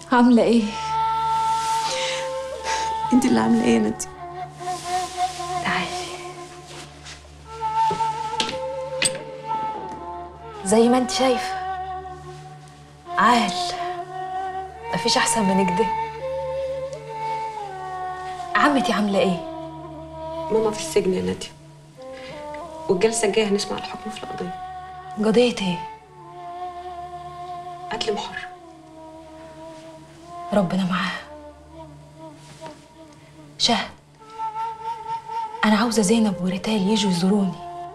عاملة ايه؟ انت اللي عامله ايه يا ندي تعالي زي ما انت شايفة عال مفيش أحسن من كده عمتي عاملة ايه؟ ماما في السجن يا نادية والجلسه الجايه هنسمع الحكم في القضيه قضية ايه؟ قتل محرم ربنا معاها شهد أنا عاوزة زينب وريتال يجوا يزوروني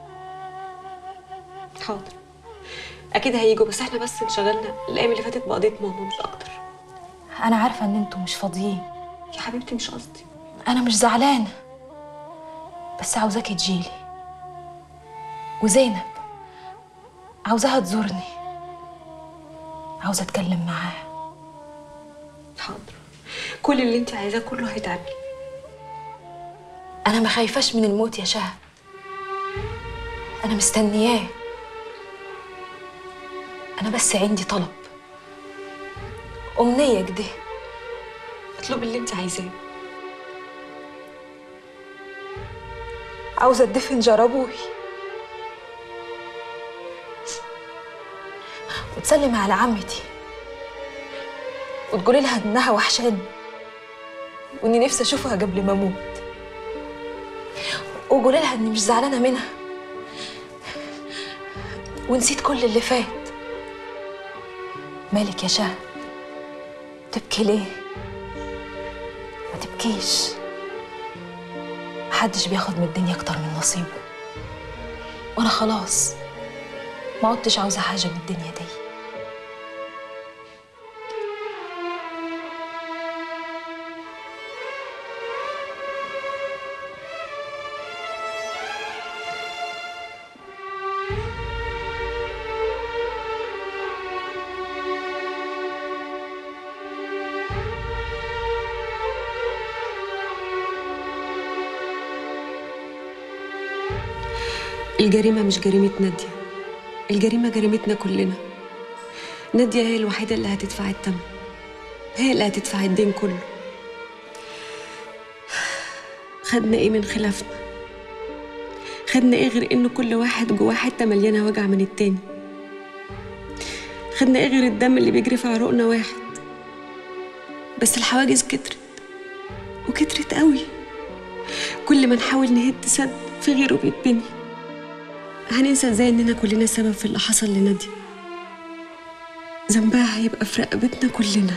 حاضر اكيد هيجوا بس احنا بس انشغلنا الايام اللي فاتت بقضيه ماما مش اكتر أنا عارفة إن انتوا مش فاضيين يا حبيبتي مش قصدي أنا مش زعلانة بس عاوزاكي تجيلي وزينب عاوزاها تزورني عاوزة أتكلم معاها حاضر كل اللي انت عايزاه كله هيتعمل أنا ما خايفاش من الموت يا شهد أنا مستنياه أنا بس عندي طلب أمنية كده اطلبي اللي انت عايزاه عاوزة أدفن جار أبوي وتسلم على عمتي وتقولي لها إنها وحشاني وإني نفسي أشوفها قبل ما أموت وقولي لها إني مش زعلانة منها ونسيت كل اللي فات مالك يا شهد تبكي ليه ما تبكيش محدش بياخد من الدنيا اكتر من نصيبه وانا خلاص ما عدتش عاوزه حاجه من الدنيا دي الجريمه مش جريمه ناديه الجريمه جريمتنا كلنا ناديه هي الوحيده اللي هتدفع الثمن هي اللي هتدفع الدين كله خدنا ايه من خلافنا خدنا ايه غير ان كل واحد جواه حته مليانه وجع من التاني خدنا ايه غير الدم اللي بيجري في عروقنا واحد بس الحواجز كترت وكترت قوي كل ما نحاول نهد سد في غيره بيتبني هننسى ازاي اننا كلنا سبب في اللي حصل لنادية ذنبها هيبقى في رقبتنا كلنا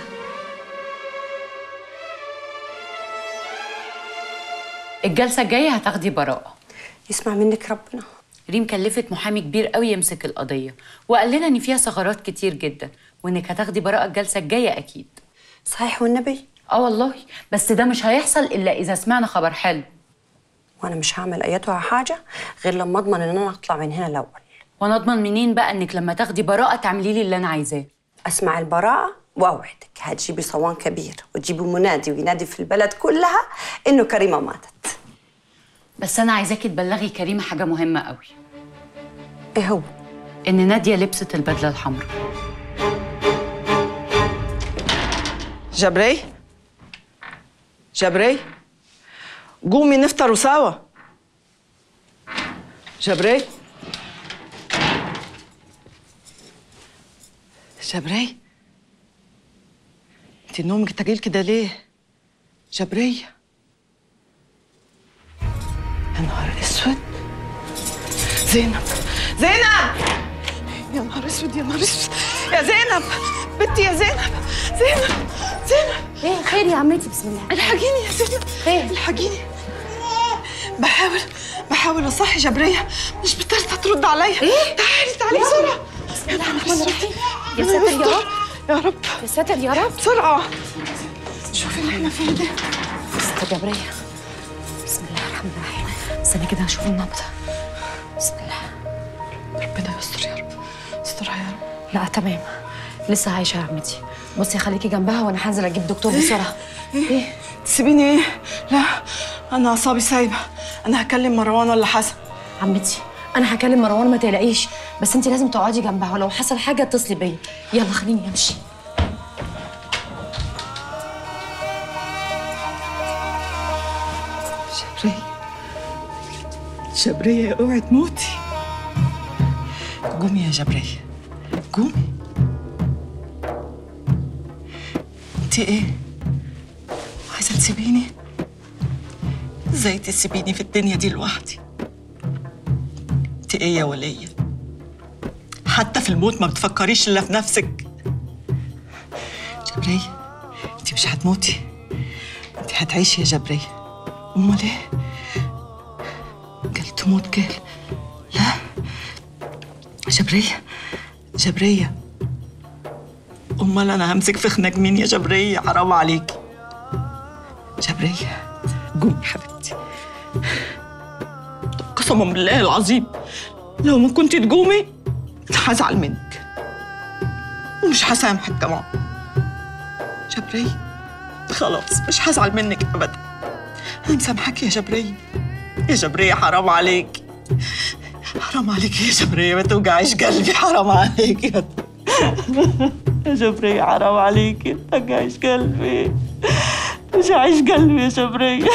الجلسة الجاية هتاخدي براءة يسمع منك ربنا ريم كلفت محامي كبير قوي يمسك القضية وقال لنا إن فيها ثغرات كتير جدا وإنك هتاخدي براءة الجلسة الجاية أكيد صحيح والنبي اه والله بس ده مش هيحصل إلا إذا سمعنا خبر حلو وانا مش هعمل ايتها حاجه غير لما اضمن ان انا اطلع من هنا الاول وأنا أضمن منين بقى إنك لما تاخدي براءة تعملي لي اللي أنا عايزاه اسمع البراءه واوعدك هتجيبي صوان كبير وتجيبي منادي وينادي في البلد كلها انه كريمه ماتت بس أنا عايزاكي تبلغي كريمة حاجة مهمة قوي ايه هو إن نادية لبست البدلة الحمراء جبري جبري قومي نفطروا سوا جبري جبري انت نومك تقيل كده ليه جبري يا نهار اسود زينب زينب يا نهار اسود يا نهار اسود يا زينب بنتي يا زينب زينب زينب ايه خير يا عمتي بسم الله الحقيني يا زينب خير الحقيني بحاول بحاول اصحي جبرية مش بترضى ترد عليا ايه تعالي تعالي بسرعة بسم الله الرحمن الرحيم يا ساتر يا رب يا رب يا ساتر يا رب بسرعة شوفي اللي احنا فيه ده استر جبرية بسم الله الرحمن الرحيم استني كده هشوف النبض بسم الله ربنا يستر يا رب استرها يا رب لا تمام لسه عايشة يا عمتي بصي خليكي جنبها وانا هنزل اجيب دكتور بسرعة ايه تسيبيني ايه لا انا اعصابي سايبة انا هكلم مروان ولا حسن عمتي انا هكلم مروان ما تقلقيش بس انت لازم تقعدي جنبها ولو حصل حاجة اتصلي بيا يلا خليني امشي جبرية اوعي تموتي قومي يا جبرية قومي انت ايه عايزة تسيبيني ازاي تسيبيني في الدنيا دي لوحدي انت ايه يا ولية حتى في الموت ما بتفكريش الا في نفسك جبرية انت مش هتموتي انت هتعيشي يا جبرية امال ايه قال تموت قال لا جبرية جبرية امال انا همسك في خناق مين يا جبرية حرام عليكي جبرية قومي حبيبتي قسما بالله العظيم لو ما كنت تقومي هزعل منك ومش هسامحك كمان جبرية خلاص مش هزعل منك ابدا انا مسامحك يا جبرية يا جبرية حرام عليك حرام عليك يا جبرية ما توجعيش قلبي حرام عليك يا يا جبرية حرام عليك ما توجعيش قلبي مش هعيش قلبي يا جبرية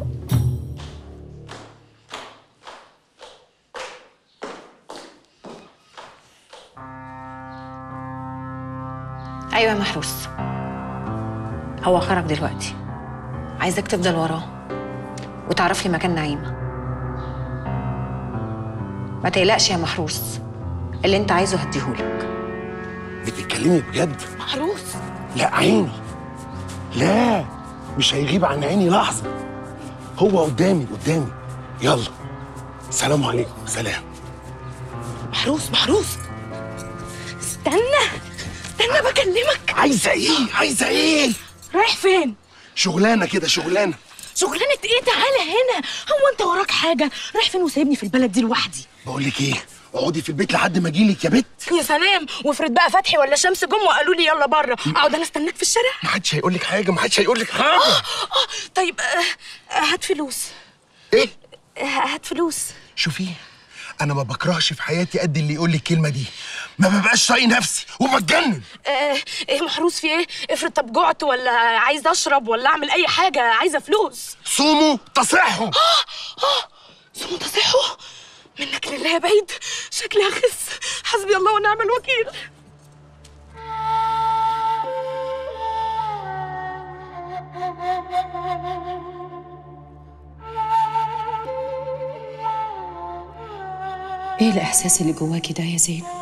ايوه يا محروس هو خرج دلوقتي عايزك تفضل وراه وتعرف لي مكان نعيمه ما تقلقش يا محروس اللي انت عايزه هديهولك بتتكلمي بجد محروس لا عيني لا مش هيغيب عن عيني لحظة هو قدامي قدامي يلا سلام عليكم سلام محروس محروس استنى استنى بكلمك عايزة ايه عايزة ايه رايح فين شغلانة كده شغلانة شغلانة ايه تعالى هنا هو انت وراك حاجة رايح فين وسايبني في البلد دي لوحدي بقول لك ايه اقعدي في البيت لحد ما اجيلك يا بت يا سلام وافرض بقى فتحي ولا شمس جم وقالوا لي يلا بره اقعد انا استناك في الشارع ما حدش هيقول لك حاجة ما حدش هيقول لك حاجة اه طيب آه، آه، هات فلوس ايه آه، هات فلوس شوفي انا ما بكرهش في حياتي قد اللي يقول لي الكلمة دي ما ببقاش طايق نفسي وبتجنن آه، ايه محروس في ايه افرض طب جعت ولا عايز اشرب ولا اعمل اي حاجه عايزه فلوس صوموا تصحوا ثم تصحوا منك لله يا بعيد شكلي هخس حسبي الله ونعم الوكيل ايه الاحساس اللي جواكي ده يا زينب